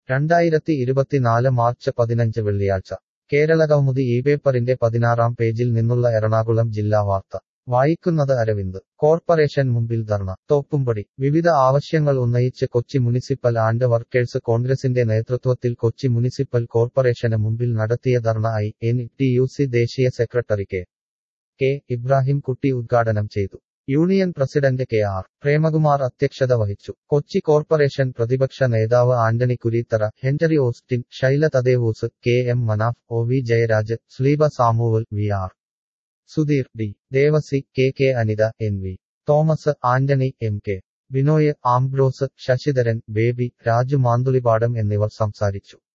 രണ്ടായിരത്തി ഇരുപത്തിനാല് മാർച്ച് പതിനഞ്ച് വെള്ളിയാഴ്ച കേരളകൗമുദി ഈ പേപ്പറിന്റെ പതിനാറാം പേജിൽ നിന്നുള്ള എറണാകുളം ജില്ലാ വാർത്ത വായിക്കുന്നത് അരവിന്ദ് കോർപ്പറേഷൻ മുമ്പിൽ ധർണ തോപ്പുംപടി വിവിധ ആവശ്യങ്ങൾ ഉന്നയിച്ച് കൊച്ചി മുനിസിപ്പൽ ആൻഡ് വർക്കേഴ്സ് കോൺഗ്രസിന്റെ നേതൃത്വത്തിൽ കൊച്ചി മുനിസിപ്പൽ കോർപ്പറേഷന് മുമ്പിൽ നടത്തിയ dharna I N T U C ദേശീയ secretary K K Ibrahim Kutty ഉദ്ഘാടനം ചെയ്തു union president K R Premakumar അധ്യക്ഷത വഹിച്ചു കൊച്ചി കോർപ്പറേഷൻ പ്രതിപക്ഷ നേതാവ് Antony Kureethara Henry Austin Shaila Thadevoos K M Manaf O V Jayaraj Sleeba Samuel V R Sudheer D Devasi K K Anitha N V Thomas Antony M K Binoy Ambrose Sasidharan Baby Raju Manthulipadam എന്നിവർ സംസാരിച്ചു